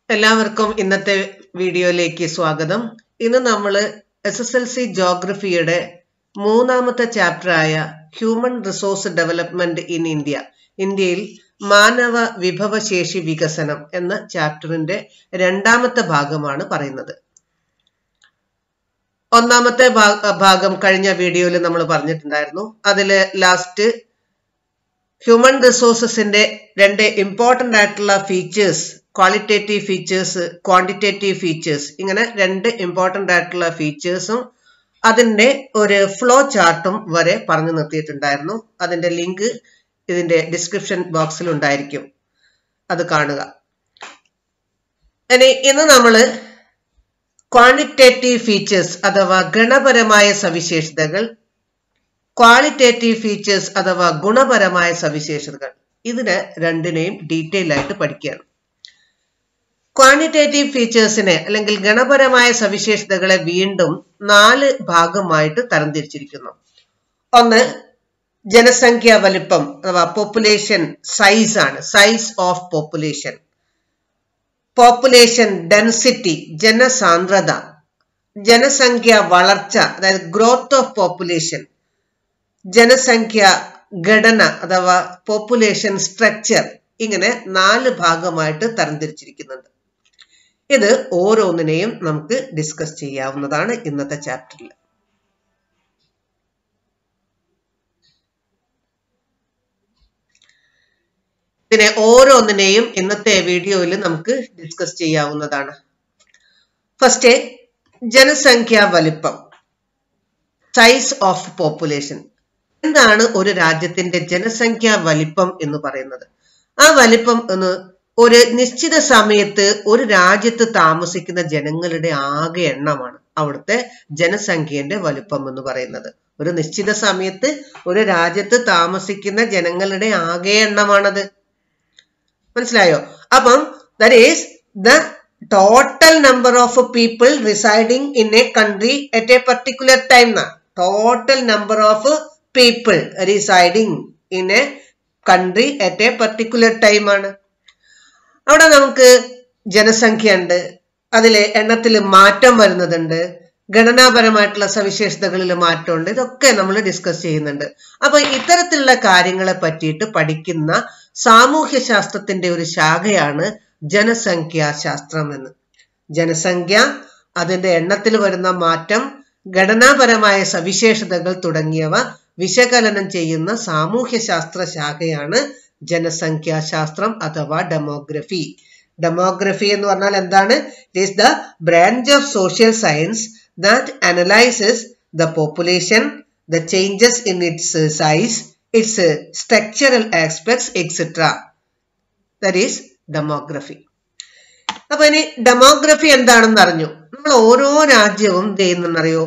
എല്ലാവർക്കും ഇന്നത്തെ വീഡിയോയിലേക്ക് സ്വാഗതം ഇന്ന് നമ്മൾ എസ് എസ് എൽ സി ജോഗ്രഫിയുടെ മൂന്നാമത്തെ ചാപ്റ്ററായ human resource development in India ഇന്ത്യയിൽ മാനവ വിഭവശേഷി വികസനം എന്ന ചാപ്റ്ററിന്റെ രണ്ടാമത്തെ ഭാഗമാണ് പറയുന്നത് ഒന്നാമത്തെ ഭാഗം കഴിഞ്ഞ വീഡിയോയിൽ നമ്മൾ പറഞ്ഞിട്ടുണ്ടായിരുന്നു അതില് ലാസ്റ്റ് ഹ്യൂമൻ റിസോഴ്സസിന്റെ രണ്ട് ഇമ്പോർട്ടന്റ് ആയിട്ടുള്ള features qualitative features quantitative features ഇങ്ങനെ രണ്ട് ഇമ്പോർട്ടന്റ് ആയിട്ടുള്ള ഫീച്ചേഴ്സും അതിന്റെ ഒരു ഫ്ലോ ചാർട്ടും വരെ പറഞ്ഞു നിർത്തിയിട്ടുണ്ടായിരുന്നു അതിന്റെ ലിങ്ക് ഇതിന്റെ ഡിസ്ക്രിപ്ഷൻ ബോക്സിൽ ഉണ്ടായിരിക്കും അത് കാണുക ഇനി ഇന്ന് നമ്മൾ ക്വാണ്ടിറ്റേറ്റീവ് ഫീച്ചേഴ്സ് അഥവാ ഗണപരമായ സവിശേഷതകൾ ക്വാളിറ്റേറ്റീവ് ഫീച്ചേഴ്സ് അഥവാ ഗുണപരമായ സവിശേഷതകൾ ഇതിന് രണ്ടിനെയും ഡീറ്റെയിൽ ആയിട്ട് പഠിക്കുകയാണ് ക്വാണ്ടിറ്റേറ്റീവ് ഫീച്ചേഴ്സിനെ അല്ലെങ്കിൽ ഗണപരമായ സവിശേഷതകളെ വീണ്ടും നാല് ഭാഗമായിട്ട് തരംതിരിച്ചിരിക്കുന്നു ഒന്ന് ജനസംഖ്യ വലിപ്പം അഥവാ പോപ്പുലേഷൻ സൈസ് ആണ് size of population population density ജനസാന്ദ്രത ജനസംഖ്യ വളർച്ച അതായത് ഗ്രോത്ത് ഓഫ് പോപ്പുലേഷൻ ജനസംഖ്യ ഘടന അഥവാ പോപ്പുലേഷൻ സ്ട്രക്ചർ ഇങ്ങനെ നാല് ഭാഗമായിട്ട് തരംതിരിച്ചിരിക്കുന്നുണ്ട് ഇത് ഓരോന്നിനെയും നമുക്ക് ഡിസ്കസ് ചെയ്യാവുന്നതാണ് ഇന്നത്തെ ചാപ്റ്ററിൽ ഇതിനെ ഓരോന്നിനെയും ഇന്നത്തെ വീഡിയോയിൽ നമുക്ക് ഡിസ്കസ് ചെയ്യാവുന്നതാണ് ഫസ്റ്റ് ജനസംഖ്യാ വലിപ്പം സൈസ് ഓഫ് പോപ്പുലേഷൻ എന്താണ് ഒരു രാജ്യത്തിന്റെ ജനസംഖ്യാ വലിപ്പം എന്ന് പറയുന്നത് ആ വലിപ്പം എന്ന് ഒരു നിശ്ചിത സമയത്ത് ഒരു രാജ്യത്ത് താമസിക്കുന്ന ജനങ്ങളുടെ ആകെ എണ്ണമാണ് അവിടുത്തെ ജനസംഖ്യന്റെ വലിപ്പം എന്ന് പറയുന്നത് ഒരു നിശ്ചിത സമയത്ത് ഒരു രാജ്യത്ത് താമസിക്കുന്ന ജനങ്ങളുടെ ആകെ എണ്ണമാണത് മനസ്സിലായോ അപ്പം that is the total number of people residing in a country at a particular time total number of people residing in a country at a particular time ആണ് അവിടെ നമുക്ക് ജനസംഖ്യ ഉണ്ട് അതിലെ എണ്ണത്തിൽ മാറ്റം വരുന്നതുണ്ട് ഘടനാപരമായിട്ടുള്ള സവിശേഷതകളിൽ മാറ്റമുണ്ട് ഇതൊക്കെ നമ്മൾ ഡിസ്കസ് ചെയ്യുന്നുണ്ട് അപ്പൊ ഇത്തരത്തിലുള്ള കാര്യങ്ങളെ പറ്റിയിട്ട് പഠിക്കുന്ന സാമൂഹ്യ ശാസ്ത്രത്തിന്റെ ഒരു ശാഖയാണ് ജനസംഖ്യാ ശാസ്ത്രം എന്ന് ജനസംഖ്യ അതിന്റെ എണ്ണത്തിൽ വരുന്ന മാറ്റം ഘടനാപരമായ സവിശേഷതകൾ തുടങ്ങിയവ വിശകലനം ചെയ്യുന്ന സാമൂഹ്യ ശാസ്ത്ര ശാഖയാണ് ജനസംഖ്യാശാസ്ത്രം അഥവാ ഡെമോഗ്രഫി ഡെമോഗ്രഫി എന്ന് പറഞ്ഞാൽ എന്താണ് it is the branch of social science that analyses the population the changes in its size its structural aspects etcetera that is demography അപ്പൊ ഇനി ഡെമോഗ്രഫി എന്താണെന്ന് അറിഞ്ഞു നമ്മൾ ഓരോ രാജ്യവും എന്ത് ചെയ്യുന്നെന്നറിയോ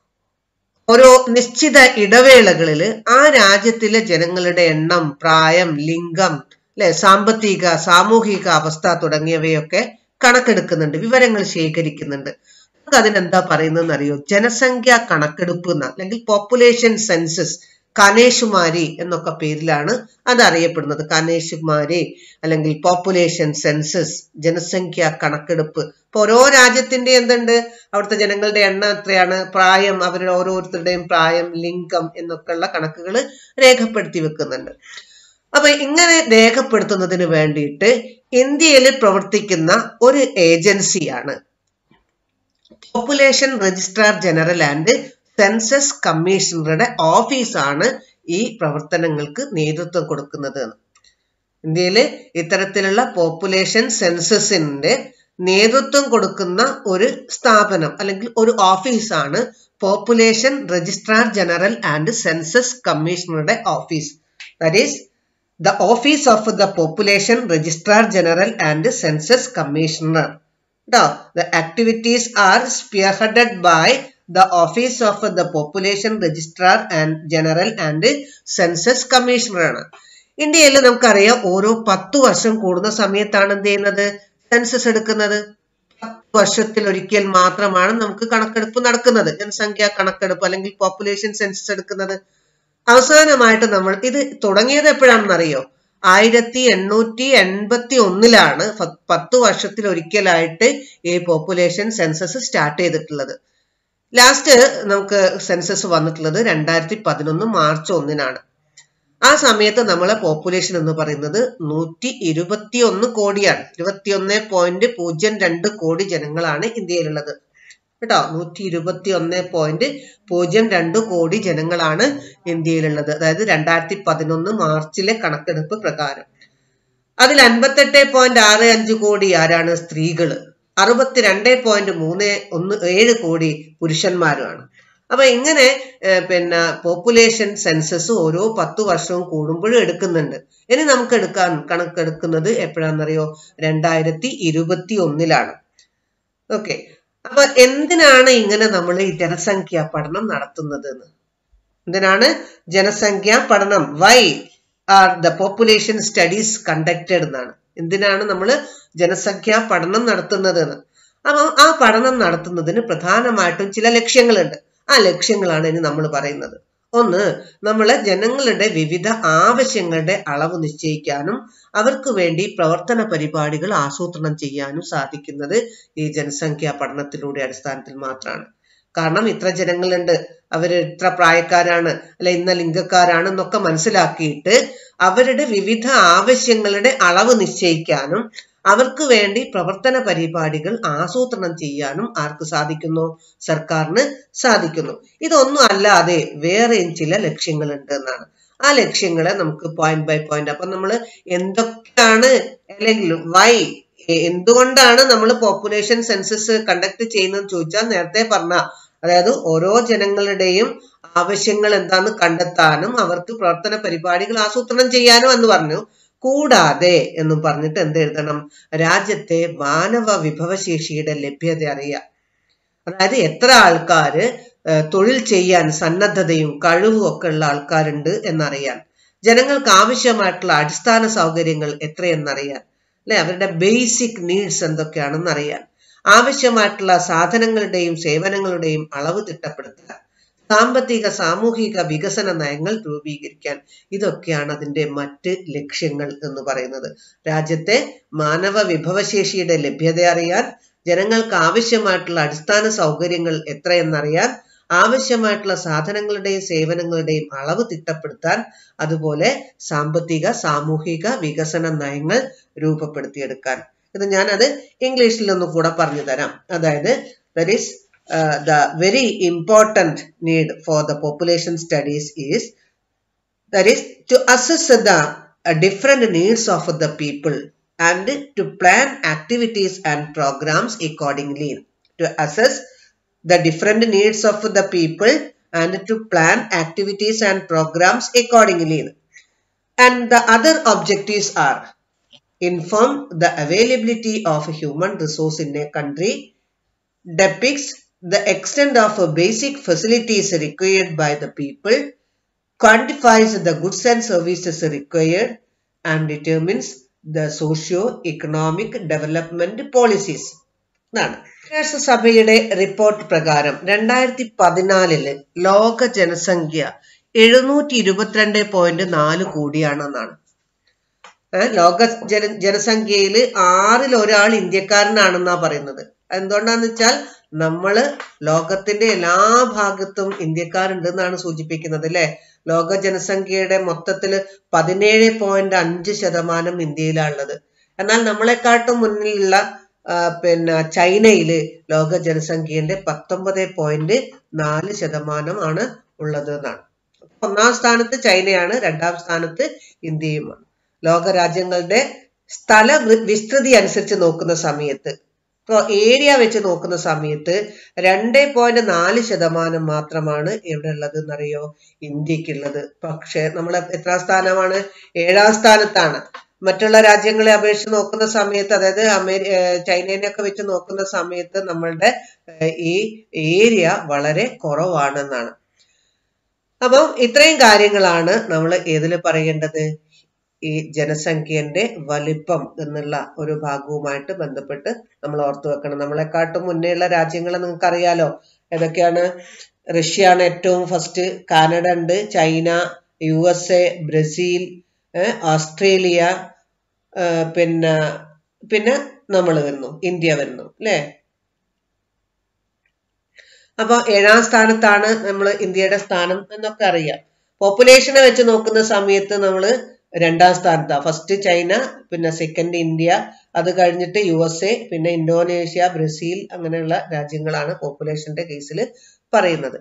ഓരോ നിശ്ചിത ഇടവേളകളിൽ ആ രാജ്യത്തിലെ ജനങ്ങളുടെ എണ്ണം പ്രായം ലിംഗം അല്ലെ സാമ്പത്തിക സാമൂഹിക അവസ്ഥ തുടങ്ങിയവയൊക്കെ കണക്കെടുക്കുന്നുണ്ട് വിവരങ്ങൾ ശേഖരിക്കുന്നുണ്ട് നമുക്ക് അതിനെന്താ പറയുന്നതെന്ന് അറിയോ ജനസംഖ്യ കണക്കെടുപ്പ് എന്ന അല്ലെങ്കിൽ പോപ്പുലേഷൻ സെൻസസ് കനേഷുമാരി എന്നൊക്കെ പേരിലാണ് അത് അറിയപ്പെടുന്നത് കനേഷുമാരി അല്ലെങ്കിൽ പോപ്പുലേഷൻ സെൻസസ് ജനസംഖ്യ കണക്കെടുപ്പ് ഇപ്പൊ ഓരോ രാജ്യത്തിന്റെ എന്തുണ്ട് അവിടുത്തെ ജനങ്ങളുടെ എണ്ണം എത്രയാണ് പ്രായം അവരുടെ ഓരോരുത്തരുടെയും പ്രായം ലിംഗം എന്നൊക്കെയുള്ള കണക്കുകൾ രേഖപ്പെടുത്തി വെക്കുന്നുണ്ട് അപ്പൊ ഇങ്ങനെ രേഖപ്പെടുത്തുന്നതിന് വേണ്ടിയിട്ട് ഇന്ത്യയിൽ പ്രവർത്തിക്കുന്ന ഒരു ഏജൻസിയാണ് population registrar general and census കമ്മീഷണറുടെ ഓഫീസാണ് ഈ പ്രവർത്തനങ്ങൾക്ക് നേതൃത്വം കൊടുക്കുന്നത് ഇന്ത്യയിൽ ഇത്തരത്തിലുള്ള പോപ്പുലേഷൻ സെൻസസിന്റെ നേതൃത്വം കൊടുക്കുന്ന ഒരു സ്ഥാപനം അല്ലെങ്കിൽ ഒരു ഓഫീസാണ് population registrar general and census കമ്മീഷണറുടെ office that is the office of the population registrar general and census commissioner കേട്ടോ the activities are spearheaded by the office of the population registrar and general and census commissioner ആണ് ഇന്ത്യയിൽ നമുക്കറിയാം ഓരോ പത്തു വർഷം കൂടുന്ന സമയത്താണ് എന്ത് ചെയ്യുന്നത് സെൻസസ് എടുക്കുന്നത് പത്ത് വർഷത്തിൽ ഒരിക്കൽ മാത്രമാണ് നമുക്ക് കണക്കെടുപ്പ് നടക്കുന്നത് ജനസംഖ്യ കണക്കെടുപ്പ് അല്ലെങ്കിൽ പോപ്പുലേഷൻ സെൻസസ് എടുക്കുന്നത് അവസാനമായിട്ട് നമ്മൾ ഇത് തുടങ്ങിയത് എപ്പോഴാണെന്ന് അറിയോ ആയിരത്തി എണ്ണൂറ്റി എൺപത്തി ഒന്നിലാണ് പത്ത് വർഷത്തിൽ ഒരിക്കലായിട്ട് ഈ പോപ്പുലേഷൻ സെൻസസ് സ്റ്റാർട്ട് ചെയ്തിട്ടുള്ളത് ലാസ്റ്റ് നമുക്ക് സെൻസസ് വന്നിട്ടുള്ളത് രണ്ടായിരത്തി പതിനൊന്ന് മാർച്ച് ഒന്നിനാണ് ആ സമയത്ത് നമ്മളെ പോപ്പുലേഷൻ എന്ന് പറയുന്നത് നൂറ്റി ഇരുപത്തി ഒന്ന് കോടിയാണ് ഇരുപത്തിയൊന്ന് പോയിന്റ് പൂജ്യം രണ്ട് കോടി ജനങ്ങളാണ് ഇന്ത്യയിലുള്ളത് കേട്ടോ നൂറ്റി ഇരുപത്തി ഒന്ന് പോയിന്റ് പൂജ്യം രണ്ട് കോടി ജനങ്ങളാണ് ഇന്ത്യയിലുള്ളത് അതായത് രണ്ടായിരത്തി പതിനൊന്ന് മാർച്ചിലെ കണക്കെടുപ്പ് പ്രകാരം അതിൽ അൻപത്തെട്ട് പോയിന്റ് ആറ് അഞ്ച് കോടി ആരാണ് സ്ത്രീകള് അറുപത്തിരണ്ട് പോയിന്റ് മൂന്ന് ഒന്ന് ഏഴ് കോടി പുരുഷന്മാരുമാണ് അപ്പൊ ഇങ്ങനെ പിന്നെ പോപ്പുലേഷൻ സെൻസസ് ഓരോ പത്തു വർഷവും കൂടുമ്പോഴും എടുക്കുന്നുണ്ട് ഇനി നമുക്ക് എടുക്കാൻ കണക്കെടുക്കുന്നത് എപ്പോഴാണെന്നറിയോ രണ്ടായിരത്തി ഇരുപത്തി ഒന്നിലാണ് ഓക്കെ അപ്പൊ എന്തിനാണ് ഇങ്ങനെ നമ്മൾ ഈ ജനസംഖ്യാ പഠനം നടത്തുന്നത് എന്തിനാണ് ജനസംഖ്യാ പഠനം why are the population studies conducted എന്നാണ് എന്തിനാണ് നമ്മൾ ജനസംഖ്യാ പഠനം നടത്തുന്നത് എന്ന് അപ്പൊ ആ പഠനം നടത്തുന്നതിന് പ്രധാനമായിട്ടും ചില ലക്ഷ്യങ്ങളുണ്ട് ആ ലക്ഷ്യങ്ങളാണ് ഇനി നമ്മൾ പറയുന്നത് ഒന്ന് നമ്മളെ ജനങ്ങളുടെ വിവിധ ആവശ്യങ്ങളുടെ അളവ് നിശ്ചയിക്കാനും അവർക്ക് വേണ്ടി പ്രവർത്തന പരിപാടികൾ ആസൂത്രണം ചെയ്യാനും സാധിക്കുന്നത് ഈ ജനസംഖ്യാ പഠനത്തിലൂടെ അടിസ്ഥാനത്തിൽ മാത്രമാണ് കാരണം ഇത്ര ജനങ്ങളുണ്ട് അവർ ഇത്ര പ്രായക്കാരാണ് അല്ലെ ഇന്ന ലിംഗക്കാരാണ് എന്നൊക്കെ മനസ്സിലാക്കിയിട്ട് അവരുടെ വിവിധ ആവശ്യങ്ങളുടെ അളവ് നിശ്ചയിക്കാനും അവർക്ക് വേണ്ടി പ്രവർത്തന പരിപാടികൾ ആസൂത്രണം ചെയ്യാനും ആർക്ക് സാധിക്കുന്നു സർക്കാരിന് സാധിക്കുന്നു ഇതൊന്നും അല്ലാതെ വേറെയും ചില ലക്ഷ്യങ്ങളുണ്ട് എന്നാണ് ആ ലക്ഷ്യങ്ങളെ നമുക്ക് പോയിന്റ് ബൈ പോയിന്റ് അപ്പൊ നമ്മൾ എന്തൊക്കെയാണ് അല്ലെങ്കിൽ വൈ എന്തുകൊണ്ടാണ് നമ്മൾ പോപ്പുലേഷൻ സെൻസസ് കണ്ടക്ട് ചെയ്യുന്നത് ചോദിച്ചാൽ നേരത്തെ പറഞ്ഞ അതായത് ഓരോ ജനങ്ങളുടെയും ആവശ്യങ്ങൾ എന്താന്ന് കണ്ടെത്താനും അവർക്ക് പ്രവർത്തന പരിപാടികൾ ആസൂത്രണം ചെയ്യാനും എന്ന് പറഞ്ഞു കൂടാതെ എന്നും പറഞ്ഞിട്ട് എന്ത് എഴുതണം രാജ്യത്തെ മാനവ വിഭവശേഷിയുടെ ലഭ്യത അറിയാം അതായത് എത്ര ആൾക്കാര് തൊഴിൽ ചെയ്യാൻ സന്നദ്ധതയും കഴിവും ഒക്കെ ഉള്ള ആൾക്കാരുണ്ട് എന്നറിയാൻ ജനങ്ങൾക്ക് ആവശ്യമായിട്ടുള്ള അടിസ്ഥാന സൗകര്യങ്ങൾ എത്രയെന്നറിയാൻ അല്ലെ അവരുടെ ബേസിക് നീഡ്സ് എന്തൊക്കെയാണെന്ന് അറിയാൻ ആവശ്യമായിട്ടുള്ള സാധനങ്ങളുടെയും സേവനങ്ങളുടെയും അളവ് തിട്ടപ്പെടുത്തുക സാമ്പത്തിക സാമൂഹിക വികസന നയങ്ങൾ രൂപീകരിക്കാൻ ഇതൊക്കെയാണ് അതിന്റെ മറ്റ് ലക്ഷ്യങ്ങൾ എന്ന് പറയുന്നത് രാജ്യത്തെ മാനവ വിഭവശേഷിയുടെ ലഭ്യത അറിയാൻ ജനങ്ങൾക്ക് ആവശ്യമായിട്ടുള്ള അടിസ്ഥാന സൗകര്യങ്ങൾ എത്രയെന്നറിയാൻ ആവശ്യമായിട്ടുള്ള സാധനങ്ങളുടെയും സേവനങ്ങളുടെയും അളവ് തിട്ടപ്പെടുത്താൻ അതുപോലെ സാമ്പത്തിക സാമൂഹിക വികസന നയങ്ങൾ രൂപപ്പെടുത്തിയെടുക്കാൻ ഇത് ഞാനത് ഇംഗ്ലീഷിൽ ഒന്ന് കൂടെ പറഞ്ഞു തരാം അതായത് that is the very important need for the population studies is that is to assess the different needs of the people and to plan activities and programs accordingly to assess the different needs of the people and to plan activities and programs accordingly and the other objectives are inform the availability of human resource in a country depicts the extent of basic facilities required by the people quantifies the goods and services required and determines the socio economic development policies എന്നാണ് രാഷ്ട്രസഭയുടെ report പ്രകാരം രണ്ടായിരത്തി പതിനാലില് ലോക ജനസംഖ്യ എഴുന്നൂറ്റി ഇരുപത്തിരണ്ട് point നാല് കോടിയാണെന്നാണ് ലോക ജന ജനസംഖ്യയിൽ ആറിൽ ഒരാൾ ഇന്ത്യക്കാരനാണെന്നാ പറയുന്നത് എന്തുകൊണ്ടാന്ന് വെച്ചാൽ നമ്മള് ലോകത്തിന്റെ എല്ലാ ഭാഗത്തും ഇന്ത്യക്കാരുണ്ട് എന്നാണ് സൂചിപ്പിക്കുന്നത് അല്ലെ ലോക ജനസംഖ്യയുടെ മൊത്തത്തില് പതിനേഴ് പോയിന്റ് അഞ്ച് ശതമാനം ഇന്ത്യയിലാണുള്ളത് എന്നാൽ നമ്മളെക്കാട്ടും മുന്നിലുള്ള പിന്നെ ചൈനയില് ലോക ജനസംഖ്യയുടെ പത്തൊമ്പത് പോയിന്റ് നാല് ശതമാനമാണ് ഉള്ളത് എന്നാണ് ഒന്നാം സ്ഥാനത്ത് ചൈനയാണ് രണ്ടാം സ്ഥാനത്ത് ഇന്ത്യയുമാണ് ലോക രാജ്യങ്ങളുടെ സ്ഥല വിസ്തൃതി അനുസരിച്ച് നോക്കുന്ന സമയത്ത് ഇപ്പോൾ ഏരിയ വെച്ച് നോക്കുന്ന സമയത്ത് രണ്ട് പോയിന്റ് നാല് ശതമാനം മാത്രമാണ് എവിടെ ഉള്ളത് എന്നറിയോ ഇന്ത്യക്കുള്ളത് പക്ഷെ നമ്മൾ എത്രാം സ്ഥാനമാണ് ഏഴാം സ്ഥാനത്താണ് മറ്റുള്ള രാജ്യങ്ങളെ അപേക്ഷിച്ച് നോക്കുന്ന സമയത്ത് അതായത് അമേരി ചൈനേനെയൊക്കെ വെച്ച് നോക്കുന്ന സമയത്ത് നമ്മളുടെ ഈ ഏരിയ വളരെ കുറവാണെന്നാണ് അപ്പം ഇത്രയും കാര്യങ്ങളാണ് നമ്മൾ ഏതിൽ പറയേണ്ടത് ഈ ജനസംഖ്യന്റെ വലിപ്പം എന്നുള്ള ഒരു ഭാഗവുമായിട്ട് ബന്ധപ്പെട്ട് നമ്മൾ ഓർത്തു വെക്കണം നമ്മളെക്കാട്ടും മുന്നേയുള്ള രാജ്യങ്ങൾ നിങ്ങൾക്ക് അറിയാലോ ഏതൊക്കെയാണ് റഷ്യ ആണ് ഏറ്റവും ഫസ്റ്റ് കാനഡ ഉണ്ട് China U S A Brazil Australia പിന്നെ പിന്നെ നമ്മൾ വരുന്നു ഇന്ത്യ വരുന്നു അല്ലേ അപ്പൊ ഏഴാം സ്ഥാനത്താണ് നമ്മൾ ഇന്ത്യയുടെ സ്ഥാനം എന്നൊക്കെ അറിയാം പോപ്പുലേഷനെ വെച്ച് നോക്കുന്ന സമയത്ത് നമ്മൾ രണ്ടാം സ്ഥാനത്താണ് ഫസ്റ്റ് ചൈന പിന്നെ സെക്കൻഡ് ഇന്ത്യ അത് കഴിഞ്ഞിട്ട് യു എസ് എ പിന്നെ ഇന്തോനേഷ്യ ബ്രസീൽ അങ്ങനെയുള്ള രാജ്യങ്ങളാണ് പോപ്പുലേഷന്റെ കേസിൽ പറയുന്നത്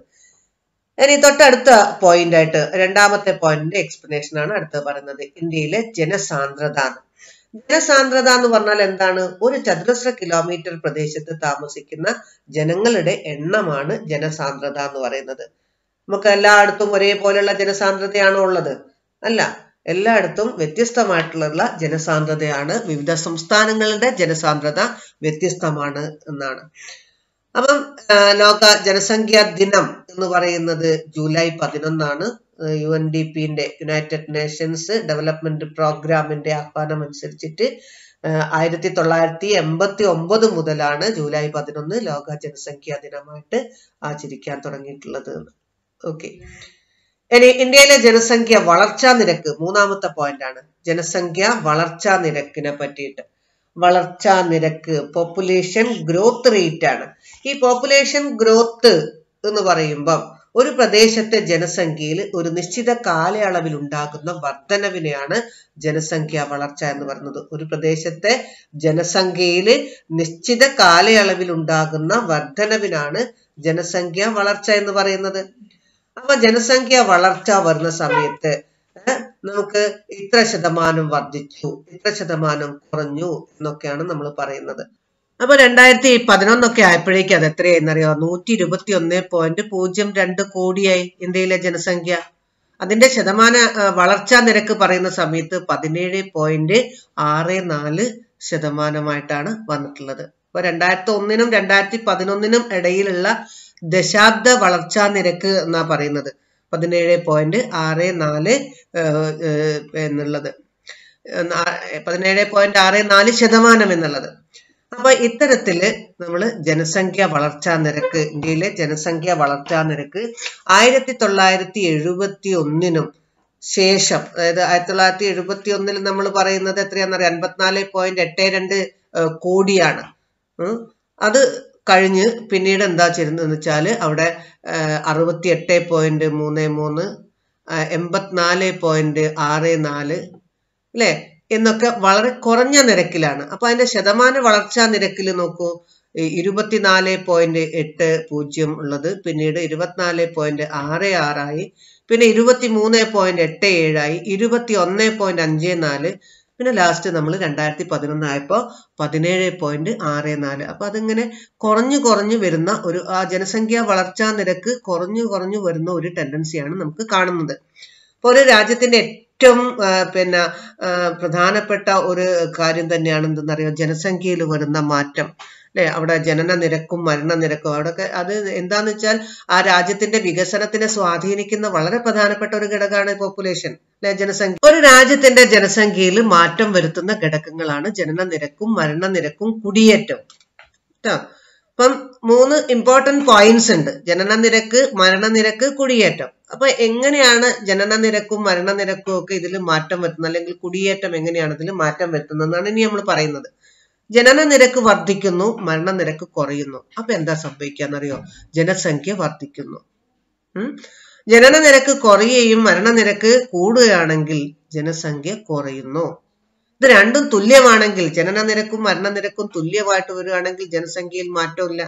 ഇനി തൊട്ടടുത്ത പോയിന്റ് ആയിട്ട് രണ്ടാമത്തെ പോയിന്റിന്റെ എക്സ്പ്ലനേഷൻ ആണ് അടുത്ത് പറയുന്നത് ഇന്ത്യയിലെ ജനസാന്ദ്രത ജനസാന്ദ്രത എന്ന് പറഞ്ഞാൽ എന്താണ് ഒരു ചതുരശ്ര കിലോമീറ്റർ പ്രദേശത്ത് താമസിക്കുന്ന ജനങ്ങളുടെ എണ്ണമാണ് ജനസാന്ദ്രത എന്ന് പറയുന്നത് നമുക്ക് എല്ലായിടത്തും ഒരേപോലെയുള്ള ജനസാന്ദ്രതയാണോ ഉള്ളത് അല്ല എല്ലായിടത്തും വ്യത്യസ്തമായിട്ടുള്ള ജനസാന്ദ്രതയാണ് വിവിധ സംസ്ഥാനങ്ങളുടെ ജനസാന്ദ്രത വ്യത്യസ്തമാണ് എന്നാണ് അപ്പം ലോക ജനസംഖ്യാ ദിനം എന്ന് പറയുന്നത് ജൂലൈ പതിനൊന്നാണ് യു എൻ ഡി പിന്റെ യുണൈറ്റഡ് നേഷൻസ് ഡെവലപ്മെന്റ് പ്രോഗ്രാമിന്റെ ആഹ്വാനം അനുസരിച്ചിട്ട് ആയിരത്തി തൊള്ളായിരത്തി എൺപത്തി ഒമ്പത് മുതലാണ് ജൂലൈ പതിനൊന്ന് ലോക ജനസംഖ്യാ ദിനമായിട്ട് ആചരിക്കാൻ തുടങ്ങിയിട്ടുള്ളത് ഓക്കെ ഇനി ഇന്ത്യയിലെ ജനസംഖ്യ വളർച്ചാ നിരക്ക് മൂന്നാമത്തെ പോയിന്റ് ആണ് ജനസംഖ്യ വളർച്ചാ നിരക്കിനെ പറ്റിയിട്ട് വളർച്ചാ നിരക്ക് പോപ്പുലേഷൻ ഗ്രോത്ത് റേറ്റ് ആണ് ഈ പോപ്പുലേഷൻ ഗ്രോത്ത് എന്ന് പറയുമ്പം ഒരു പ്രദേശത്തെ ജനസംഖ്യയിൽ ഒരു നിശ്ചിത കാലയളവിൽ ഉണ്ടാകുന്ന വർധനവിനെയാണ് ജനസംഖ്യ വളർച്ച എന്ന് പറയുന്നത് ഒരു പ്രദേശത്തെ ജനസംഖ്യയിൽ നിശ്ചിത കാലയളവിൽ ഉണ്ടാകുന്ന വർധനവിനാണ് ജനസംഖ്യ വളർച്ച എന്ന് പറയുന്നത് അപ്പൊ ജനസംഖ്യ വളർച്ച വരുന്ന സമയത്ത് നമുക്ക് ഇത്ര ശതമാനം വർദ്ധിച്ചു ഇത്ര ശതമാനം കുറഞ്ഞു എന്നൊക്കെയാണ് നമ്മൾ പറയുന്നത് അപ്പൊ രണ്ടായിരത്തി പതിനൊന്നൊക്കെ ആയപ്പോഴേക്കും അത് എത്രയായെന്നറിയോ നൂറ്റി ഇരുപത്തി ഒന്ന് പോയിന്റ് പൂജ്യം രണ്ട് കോടിയായി ഇന്ത്യയിലെ ജനസംഖ്യ അതിന്റെ ശതമാന വളർച്ചാ നിരക്ക് പറയുന്ന സമയത്ത് പതിനേഴ് പോയിന്റ് ആറ് നാല് ശതമാനമായിട്ടാണ് വന്നിട്ടുള്ളത് അപ്പൊ രണ്ടായിരത്തി ഒന്നിനും രണ്ടായിരത്തി പതിനൊന്നിനും ഇടയിലുള്ള ദശാബ്ദ വളർച്ചാ നിരക്ക് എന്നാ പറയുന്നത് പതിനേഴ് പോയിന്റ് ആറ് നാല് എന്നുള്ളത് പതിനേഴ് പോയിന്റ് ആറ് നാല് ശതമാനം എന്നുള്ളത് അപ്പൊ ഇത്തരത്തില് നമ്മൾ ജനസംഖ്യ വളർച്ചാ നിരക്ക് ഇന്ത്യയിലെ ജനസംഖ്യ വളർച്ചാ നിരക്ക് ആയിരത്തി തൊള്ളായിരത്തി എഴുപത്തി ഒന്നിനും ശേഷം അതായത് ആയിരത്തി തൊള്ളായിരത്തി എഴുപത്തി ഒന്നിൽ നമ്മൾ പറയുന്നത് എത്രയാണെന്നറിയാം അൻപത്തിനാല് പോയിന്റ് എട്ട് രണ്ട് കോടിയാണ് അത് കഴിഞ്ഞ് പിന്നീട് എന്താ ചെയ്യുന്നതെന്ന് വെച്ചാൽ അവിടെ അറുപത്തി എട്ട് പോയിന്റ് മൂന്ന് മൂന്ന് എൺപത്തിനാല് പോയിന്റ് ആറ് നാല് അല്ലേ എന്നൊക്കെ വളരെ കുറഞ്ഞ നിരക്കിലാണ് അപ്പൊ അതിന്റെ ശതമാന വളർച്ചാ നിരക്കിൽ നോക്കൂ ഇരുപത്തിനാല് പോയിന്റ് എട്ട് പൂജ്യം ഉള്ളത് പിന്നീട് ഇരുപത്തിനാല് പോയിന്റ് ആറ് ആറായി പിന്നെ ഇരുപത്തി മൂന്ന് പോയിന്റ് എട്ട് ഏഴായി ഇരുപത്തി ഒന്ന് പോയിന്റ് അഞ്ച് നാല് പിന്നെ ലാസ്റ്റ് നമ്മൾ രണ്ടായിരത്തി പതിനൊന്നായപ്പോൾ പതിനേഴ് പോയിന്റ് ആറ് നാല് അപ്പൊ അതിങ്ങനെ കുറഞ്ഞു കുറഞ്ഞു വരുന്ന ഒരു ആ ജനസംഖ്യാ വളർച്ചാ നിരക്ക് കുറഞ്ഞു കുറഞ്ഞു വരുന്ന ഒരു ടെൻഡൻസിയാണ് നമുക്ക് കാണുന്നത് അപ്പൊ ഒരു രാജ്യത്തിന്റെ ഏറ്റവും പിന്നെ പ്രധാനപ്പെട്ട ഒരു കാര്യം തന്നെയാണ് എന്തെന്നറിയോ ജനസംഖ്യയിൽ വരുന്ന മാറ്റം അല്ലെ അവിടെ ജനന നിരക്കും മരണ നിരക്കും അവിടെയൊക്കെ അത് എന്താന്ന് വെച്ചാൽ ആ രാജ്യത്തിന്റെ വികസനത്തിനെ സ്വാധീനിക്കുന്ന വളരെ പ്രധാനപ്പെട്ട ഒരു ഘടകമാണ് പോപ്പുലേഷൻ അല്ലെ ജനസംഖ്യ ഒരു രാജ്യത്തിന്റെ ജനസംഖ്യയിൽ മാറ്റം വരുത്തുന്ന ഘടകങ്ങളാണ് ജനന നിരക്കും മരണ നിരക്കും കുടിയേറ്റവും കേട്ടോ അപ്പം മൂന്ന് ഇമ്പോർട്ടന്റ് പോയിന്റ്സ് ഉണ്ട് ജനന നിരക്ക് മരണനിരക്ക് കുടിയേറ്റം അപ്പൊ എങ്ങനെയാണ് ജനന നിരക്കും മരണനിരക്കും ഒക്കെ ഇതിൽ മാറ്റം വരുത്തുന്നത് അല്ലെങ്കിൽ കുടിയേറ്റം എങ്ങനെയാണ് ഇതിൽ മാറ്റം വരുത്തുന്നതെന്നാണ് ഇനി നമ്മൾ പറയുന്നത് ജനന നിരക്ക് വർദ്ധിക്കുന്നു മരണനിരക്ക് കുറയുന്നു അപ്പൊ എന്താ സംഭവിക്കാന്നറിയോ ജനസംഖ്യ വർദ്ധിക്കുന്നു ഉം ജനന നിരക്ക് കുറയുകയും മരണനിരക്ക് കൂടുകയാണെങ്കിൽ ജനസംഖ്യ കുറയുന്നു ഇത് രണ്ടും തുല്യമാണെങ്കിൽ ജനന നിരക്കും മരണനിരക്കും തുല്യമായിട്ട് വരികയാണെങ്കിൽ ജനസംഖ്യയിൽ മാറ്റമില്ല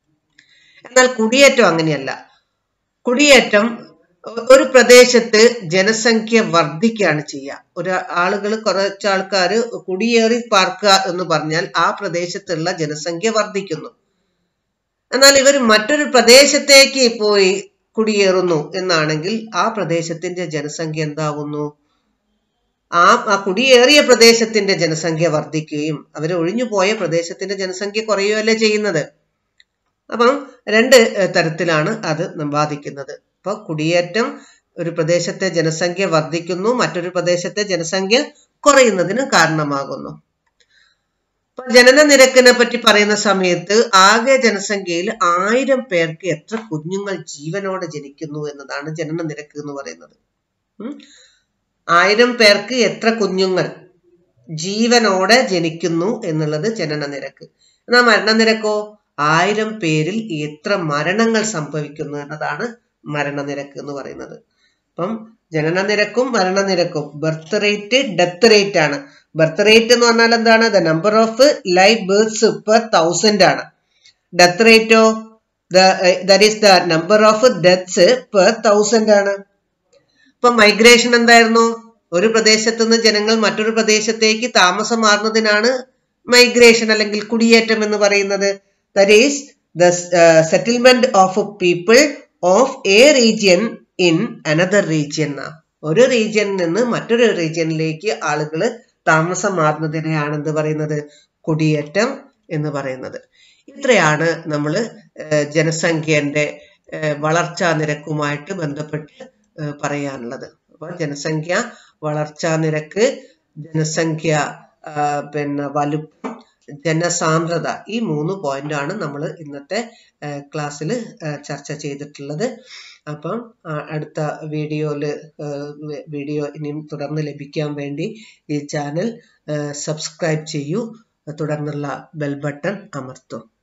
എന്നാൽ കുടിയേറ്റം അങ്ങനെയല്ല കുടിയേറ്റം ഒരു പ്രദേശത്ത് ജനസംഖ്യ വർദ്ധിക്കുകയാണ് ചെയ്യുക ഒരു ആളുകൾ കുറച്ച് ആൾക്കാർ കുടിയേറി പാർക്കുക എന്ന് പറഞ്ഞാൽ ആ പ്രദേശത്തുള്ള ജനസംഖ്യ വർദ്ധിക്കുന്നു എന്നാൽ ഇവർ മറ്റൊരു പ്രദേശത്തേക്ക് പോയി കുടിയേറുന്നു എന്നാണെങ്കിൽ ആ പ്രദേശത്തിന്റെ ജനസംഖ്യ എന്താവുന്നു ആ ആ കുടിയേറിയ പ്രദേശത്തിന്റെ ജനസംഖ്യ വർദ്ധിക്കുകയും അവർ ഒഴിഞ്ഞുപോയ പ്രദേശത്തിന്റെ ജനസംഖ്യ കുറയുകയല്ലേ ചെയ്യുന്നത് അപ്പം രണ്ട് തരത്തിലാണ് അത് ബാധിക്കുന്നത് അപ്പൊ കുടിയേറ്റം ഒരു പ്രദേശത്തെ ജനസംഖ്യ വർദ്ധിക്കുന്നു മറ്റൊരു പ്രദേശത്തെ ജനസംഖ്യ കുറയുന്നതിന് കാരണമാകുന്നു അപ്പൊ ജനന നിരക്കിനെ പറ്റി പറയുന്ന സമയത്ത് ആകെ ജനസംഖ്യയിൽ ആയിരം പേർക്ക് എത്ര കുഞ്ഞുങ്ങൾ ജീവനോടെ ജനിക്കുന്നു എന്നതാണ് ജനന നിരക്ക് എന്ന് പറയുന്നത് ആയിരം പേർക്ക് എത്ര കുഞ്ഞുങ്ങൾ ജീവനോടെ ജനിക്കുന്നു എന്നുള്ളത് ജനന നിരക്ക് എന്നാൽ മരണനിരക്കോ ആയിരം പേരിൽ എത്ര മരണങ്ങൾ സംഭവിക്കുന്നു എന്നതാണ് മരണനിരക്ക് എന്ന് പറയുന്നത് അപ്പം ജനന നിരക്കും മരണനിരക്കും ബർത്ത് റേറ്റ് ഡെത്ത് റേറ്റ് ആണ് ബർത്ത് റേറ്റ് എന്ന് പറഞ്ഞാൽ എന്താണ് the number of life births per thousand ആണ് ഡെത്ത് റേറ്റോ that is the number of deaths per thousand ആണ് ഇപ്പൊ മൈഗ്രേഷൻ എന്തായിരുന്നു ഒരു പ്രദേശത്തു നിന്ന് ജനങ്ങൾ മറ്റൊരു പ്രദേശത്തേക്ക് താമസം മാറുന്നതിനാണ് മൈഗ്രേഷൻ അല്ലെങ്കിൽ കുടിയേറ്റം എന്ന് പറയുന്നത് that is the settlement of people of a region in another region ഒരു റീജിയനിൽ നിന്ന് മറ്റൊരു റീജിയനിലേക്ക് ആളുകൾ താമസം മാറുന്നതിനെയാണ് എന്ത് പറയുന്നത് കുടിയേറ്റം എന്ന് പറയുന്നത് ഇത്രയാണ് നമ്മൾ ജനസംഖ്യന്റെ വളർച്ചാ നിരക്കുമായിട്ട് ബന്ധപ്പെട്ട് പറയാനുള്ളത് അപ്പൊ ജനസംഖ്യ വളർച്ചാ നിരക്ക് ജനസംഖ്യ പിന്നെ വലുപ്പം ജനസാന്ദ്രത ഈ മൂന്ന് പോയിന്റാണ് നമ്മൾ ഇന്നത്തെ ക്ലാസ്സിൽ ചർച്ച ചെയ്തിട്ടുള്ളത് അപ്പം അടുത്ത വീഡിയോയിൽ വീഡിയോ ഇനിയും തുടർന്ന് ലഭിക്കാൻ വേണ്ടി ഈ ചാനൽ സബ്സ്ക്രൈബ് ചെയ്യൂ തുടർന്നുള്ള ബെൽ ബട്ടൺ അമർത്തും